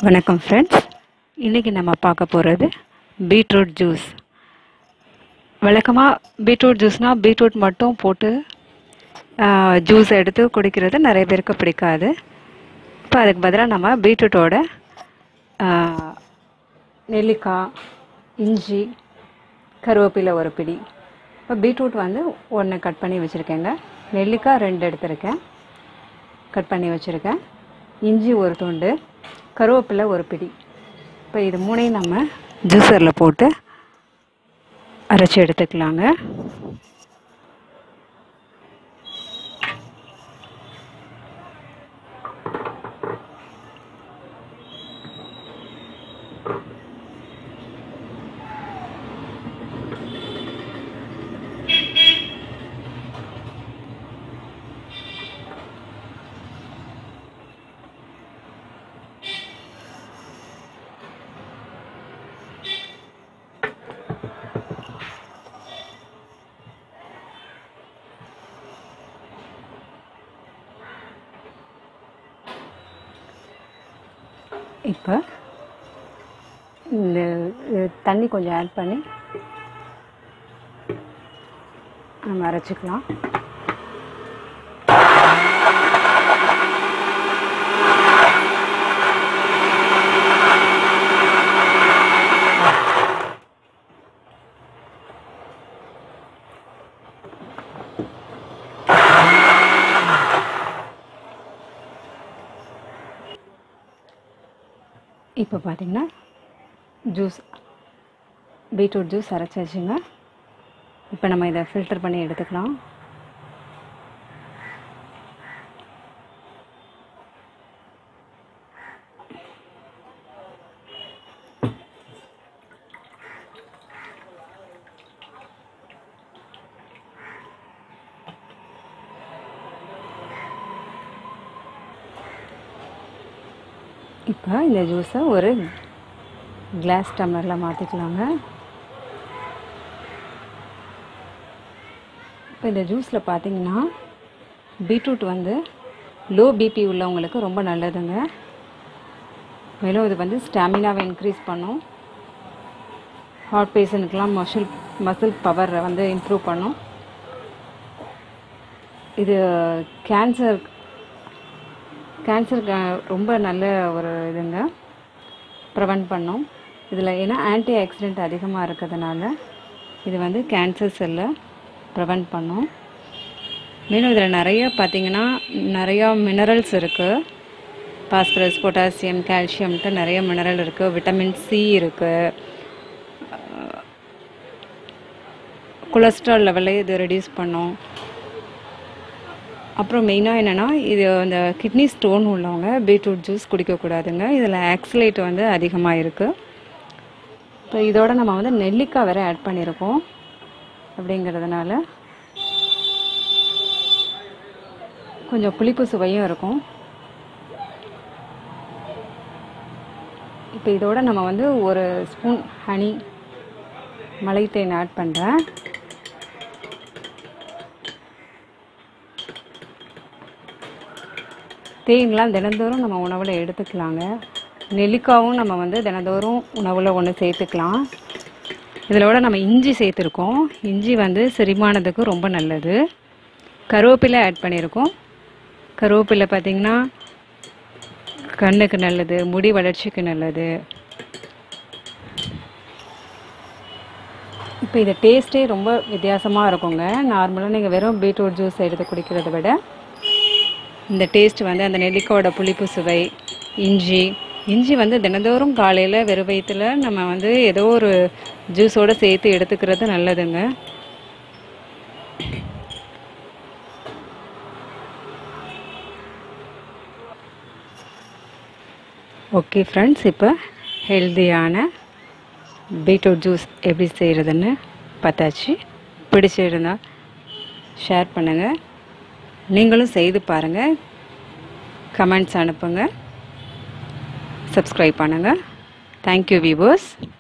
வணக்கம் ஃப்ரெண்ட்ஸ் இன்றைக்கி நம்ம பார்க்க போகிறது பீட்ரூட் ஜூஸ் வழக்கமாக பீட்ரூட் ஜூஸ்னால் பீட்ரூட் மட்டும் போட்டு ஜூஸ் எடுத்து குடிக்கிறது நிறைய பேருக்கு பிடிக்காது இப்போ அதுக்கு பதிலாக நம்ம பீட்ரூட்டோட ஆ, நெல்லிக்காய் இஞ்சி கருவேப்பிலை ஒரு பிடி இப்போ பீட்ரூட் வந்து ஒன்று கட் பண்ணி வச்சுருக்கேங்க நெல்லிக்காய் ரெண்டு எடுத்திருக்கேன் கட் பண்ணி வச்சுருக்கேன் இஞ்சி ஒரு துண்டு கருவேப்பிலை ஒரு பிடி இப்போ இது மூணையும் நம்ம ஜூஸரில் போட்டு அரைச்சி எடுத்துக்கலாங்க இப்போ இந்த இது தண்ணி கொஞ்சம் ஆட் பண்ணி நம்ம அரைச்சிக்கலாம் இப்போ பார்த்தீங்கன்னா ஜூஸ் பீட்ரூட் ஜூஸ் அரைச்சாச்சுங்க இப்போ நம்ம இதை ஃபில்டர் பண்ணி எடுத்துக்கலாம் இப்போ இந்த ஜூஸை ஒரு கிளாஸ் டம்ளரில் மாற்றிக்கலாங்க இப்போ இந்த ஜூஸில் பார்த்தீங்கன்னா பீட்ரூட் வந்து லோ பிபி உள்ளவங்களுக்கு ரொம்ப நல்லதுங்க மேலும் இது வந்து ஸ்டாமினாவை இன்க்ரீஸ் பண்ணும் ஹார்ட் பேஷண்ட்டுக்கெலாம் மசில் மசில் பவரை வந்து இம்ப்ரூவ் பண்ணும் இது கேன்சர் கேன்சருக்கு ரொம்ப நல்ல ஒரு இதுங்க ப்ரிவெண்ட் பண்ணும் இதில் ஏன்னா ஆன்டி ஆக்சிடென்ட் அதிகமாக இருக்கிறதுனால இது வந்து கேன்சர் செல்லை ப்ரிவெண்ட் பண்ணும் மேலும் இதில் நிறைய பார்த்தீங்கன்னா நிறையா மினரல்ஸ் இருக்குது பாஸ்பரஸ் பொட்டாசியம் கால்சியம்ட்டு நிறைய மினரல் இருக்குது விட்டமின் சி இருக்குது கொலஸ்ட்ரால் லெவலை இது ரெடியூஸ் பண்ணும் அப்புறம் மெயினாக என்னென்னா இது அந்த கிட்னி ஸ்டோன் உள்ளவங்க பீட்ரூட் ஜூஸ் குடிக்கக்கூடாதுங்க இதில் ஆக்சலேட் வந்து அதிகமாக இருக்குது இப்போ இதோட நம்ம வந்து நெல்லிக்காய் வேறு ஆட் பண்ணியிருக்கோம் அப்படிங்கிறதுனால கொஞ்சம் புளிப்பு சுவையும் இருக்கும் இப்போ இதோட நம்ம வந்து ஒரு ஸ்பூன் ஹனி மலை தேன் ஆட் பண்ணுறேன் தேன்லாம் தினந்தோறும் நம்ம உணவில் எடுத்துக்கலாங்க நெல்லிக்காவும் நம்ம வந்து தினந்தோறும் உணவில் ஒன்று சேர்த்துக்கலாம் இதிலோட நம்ம இஞ்சி சேர்த்துருக்கோம் இஞ்சி வந்து செரிமானத்துக்கு ரொம்ப நல்லது கருவேப்பிலை ஆட் பண்ணியிருக்கோம் கருவேப்பிலை பார்த்திங்கன்னா கண்ணுக்கு நல்லது முடி வளர்ச்சிக்கு நல்லது இப்போ இது டேஸ்ட்டே ரொம்ப வித்தியாசமாக இருக்குங்க நார்மலாக நீங்கள் வெறும் பீட்ரூட் ஜூஸ் எடுத்து குடிக்கிறத விட இந்த டேஸ்ட் வந்து அந்த நெல்லிக்காயோட புளிப்பு சுவை இஞ்சி இஞ்சி வந்து தினந்தோறும் காலையில் வெறும் வயிற்றுல நம்ம வந்து ஏதோ ஒரு ஜூஸோடு சேர்த்து எடுத்துக்கிறது நல்லதுங்க ஓகே ஃப்ரெண்ட்ஸ் இப்போ ஹெல்தியான பீட்ரூட் ஜூஸ் எப்படி செய்கிறதுன்னு பார்த்தாச்சு பிடிச்சிருந்தா ஷேர் பண்ணுங்கள் நீங்களும் செய்து பாருங்கள் கமெண்ட்ஸ் அனுப்புங்க சப்ஸ்கிரைப் பண்ணுங்கள் தேங்க்யூ வியூவர்ஸ்